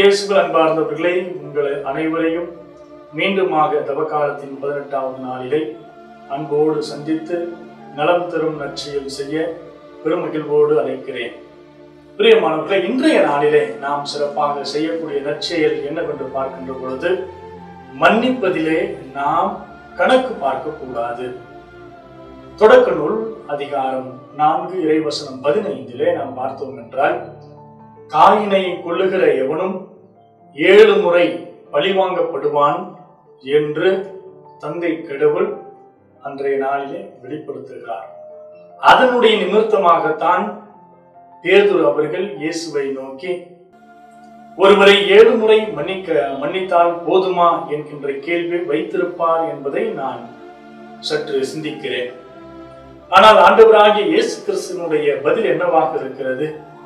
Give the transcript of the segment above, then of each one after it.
இயேசுவில் அன்பார்ந்தவர்களே உங்கள் அனைவரையும் மீண்டுமாக தவக்காலத்தின் பதினெட்டாவது நாளிலே அன்போடு சந்தித்து நலம் தரும் நற்செயல் செய்ய பெருமகிழ்வோடு அழைக்கிறேன் பிரியமானவர்களே இன்றைய நாளிலே நாம் சிறப்பாக செய்யக்கூடிய நற்செயல் என்னவென்று பார்க்கின்ற பொழுது மன்னிப்பதிலே நாம் கணக்கு பார்க்க கூடாது தொடக்க நூல் அதிகாரம் நான்கு இறைவசனம் பதினைந்திலே நாம் பார்த்தோம் என்றால் காயினை கொள்ளுகிற எவனும் ஏழு முறை பழிவாங்கப்படுவான் என்று தந்தை கடவுள் அன்றைய நாளிலே வெளிப்படுத்துகிறார் அதனுடைய நிமித்தமாகத்தான் பேதுரு அவர்கள் இயேசுவை நோக்கி ஒருவரை ஏழு முறை மன்னிக்க மன்னித்தால் போதுமா என்கின்ற கேள்வி வைத்திருப்பார் என்பதை நான் சற்று சிந்திக்கிறேன் ஆனால் ஆண்டவராகிய இயேசு கிறிஸ்துவனுடைய பதில் என்னவாக இருக்கிறது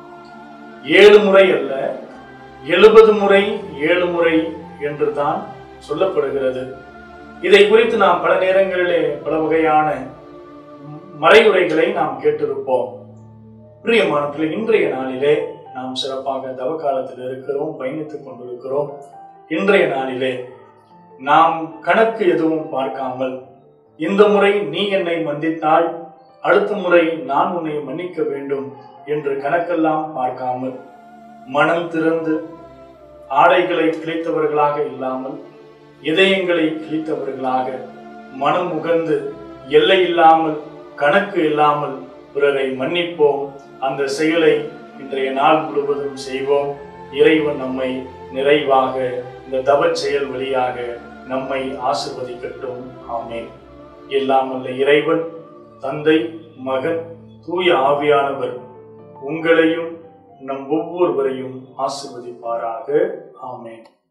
ஏழு முறை அல்ல எழுபது முறை ஏழு முறை என்று தான் சொல்லப்படுகிறது இதை குறித்து நாம் பல நேரங்களிலே பல வகையான மறையுரைகளை நாம் கேட்டிருப்போம் பிரியமானத்தில் இன்றைய நாளிலே நாம் சிறப்பாக தவக்காலத்தில் இருக்கிறோம் பயணித்துக் கொண்டிருக்கிறோம் இன்றைய நாளிலே நாம் கணக்கு எதுவும் பார்க்காமல் இந்த முறை நீ என்னை மன்னித்தால் அடுத்த முறை நான் உன்னை மன்னிக்க வேண்டும் என்று கணக்கெல்லாம் பார்க்காமல் மனம் திறந்து ஆடைகளை கிழித்தவர்களாக இல்லாமல் இதயங்களை கிழித்தவர்களாக மனம் உகந்து எல்லை இல்லாமல் கணக்கு இல்லாமல் பிறரை மன்னிப்போம் அந்த செயலை இன்றைய நாள் முழுவதும் செய்வோம் இறைவன் நம்மை நிறைவாக இந்த தவ செயல் வழியாக நம்மை ஆசிர்வதிக்கட்டும் ஆமேன் எல்லாம் வல்ல இறைவன் தந்தை மகன் தூய ஆவியானவர் உங்களையும் நம் ஒவ்வொருவரையும் ஆசிர்வதிப்பாராக ஆமேன்